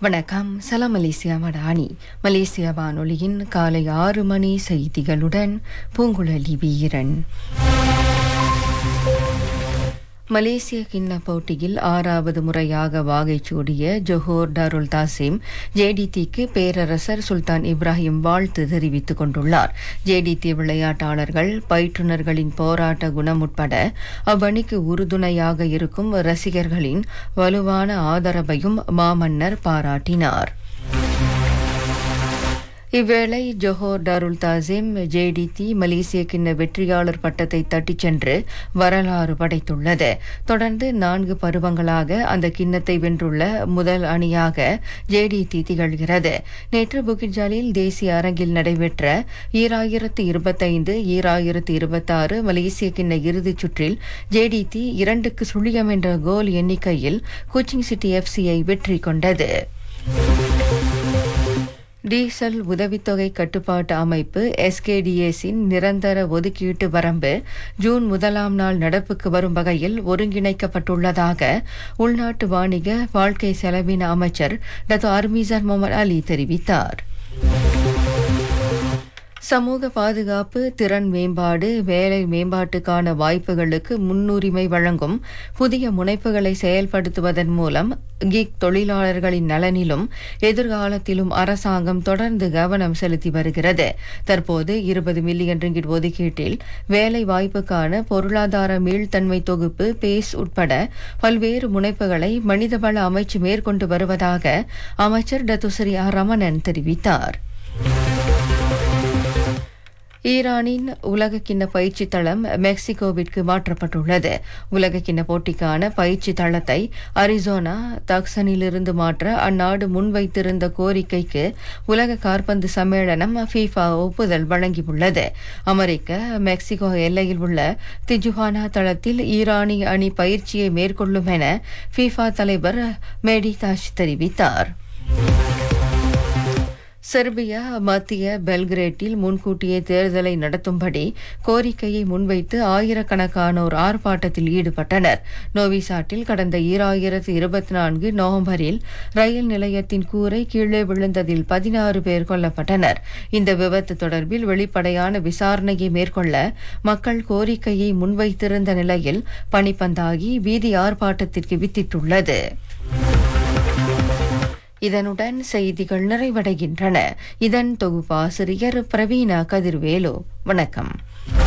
வணக்கம் சலாம் Malaysia Madani Malaysia வானொலியின் காலை ஆறு மணி செய்திகளுடன் பூங்குழலி வீரன் மலேசிய கிண்ண போட்டியில் ஆறாவது முறையாக வாகைச்சூடிய ஜொஹோர் டாருல் தாசிம் ஜேடிடிக்கு பேரரசர் சுல்தான் இப்ராஹிம் வாழ்த்து தெரிவித்துக் கொண்டுள்ளார் ஜேடிடி விளையாட்டாளர்கள் பயிற்றுநர்களின் போராட்ட குணம் உட்பட அவ்வணிக்கு உறுதுணையாக இருக்கும் ரசிகர்களின் வலுவான ஆதரவையும் மாமன்னர் பாராட்டினார் இவ்வேளை ஜொஹோர் டாருல் தாசிம் ஜேடிடி மலேசிய கிண்ண வெற்றியாளர் பட்டத்தை தட்டிச் சென்று வரலாறு படைத்துள்ளது தொடர்ந்து நான்கு பருவங்களாக அந்த கிண்ணத்தை வென்றுள்ள முதல் அணியாக ஜேடிடி திகழ்கிறது நேற்று புகிட்ஜாலில் தேசிய அரங்கில் நடைபெற்ற ஈராயிரத்து இருபத்தைந்து ஈராயிரத்து இருபத்தாறு மலேசிய கிண்ண இறுதிச் சுற்றில் ஜேடிடி இரண்டுக்கு சுழியம் என்ற கோல் எண்ணிக்கையில் கோச்சிங் சிட்டி எஃப்சியை வெற்றி கொண்டது டீசல் உதவித்தொகை கட்டுப்பாட்டு அமைப்பு எஸ்கேடிஎஸின் நிரந்தர ஒதுக்கீட்டு வரம்பு ஜூன் முதலாம் நாள் நடப்புக்கு வரும் வகையில் ஒருங்கிணைக்கப்பட்டுள்ளதாக உள்நாட்டு வாணிக வாழ்க்கை செலவின அமைச்சர் டத்து அர்மீசர் முகமது அலி தெரிவித்தார் சமூக பாதுகாப்பு திறன் மேம்பாடு வேலை மேம்பாட்டுக்கான வாய்ப்புகளுக்கு முன்னுரிமை வழங்கும் புதிய முனைப்புகளை செயல்படுத்துவதன் மூலம் கிக் தொழிலாளர்களின் நலனிலும் எதிர்காலத்திலும் அரசாங்கம் தொடர்ந்து கவனம் செலுத்தி வருகிறது தற்போது இருபது மில்லியன் ரிங்கிட் ஒதுக்கீட்டில் வேலை வாய்ப்புக்கான பொருளாதார மீள்தன்மை தொகுப்பு பேஸ் உட்பட பல்வேறு முனைப்புகளை மனிதவள அமைச்சு மேற்கொண்டு வருவதாக அமைச்சர் டத்துஸ்ரீ ஆர் ரமணன் தெரிவித்தார் ஈரானின் உலகக்கிண்ண பயிற்சி தளம் மெக்சிகோவிற்கு மாற்றப்பட்டுள்ளது உலகக்கிண்ண போட்டிக்கான பயிற்சி தளத்தை அரிசோனா தக்சனிலிருந்து மாற்ற அந்நாடு முன்வைத்திருந்த கோரிக்கைக்கு உலக கார்பந்து சம்மேளனம் ஃபீஃபா ஒப்புதல் வழங்கியுள்ளது அமெரிக்க மெக்சிகோ எல்லையில் உள்ள திஜுஹானா தளத்தில் ஈரானிய அணி பயிற்சியை மேற்கொள்ளும் என ஃபீஃபா தலைவர் மேடிதாஷ் தெரிவித்தார் செர்பியா மத்திய பெல்கிரேட்டில் முன்கூட்டியே தேர்தலை நடத்தும்படி கோரிக்கையை முன்வைத்து ஆயிரக்கணக்கானோர் ஆர்ப்பாட்டத்தில் ஈடுபட்டனர் நோவிசாட்டில் கடந்த ஈராயிரத்து இருபத்தி நான்கு நவம்பரில் ரயில் நிலையத்தின் கூரை கீழே விழுந்ததில் பதினாறு பேர் கொல்லப்பட்டனர் இந்த விபத்து தொடர்பில் வெளிப்படையான விசாரணையை மேற்கொள்ள மக்கள் கோரிக்கையை முன்வைத்திருந்த நிலையில் பனிப்பந்தாகி வீதி ஆர்ப்பாட்டத்திற்கு வித்திட்டுள்ளது இதனுடன் செய்திகள் நிறைவடைகின்றன இதன் தொகுப்பாசிரியர் பிரவீணா கதிர்வேலு வணக்கம்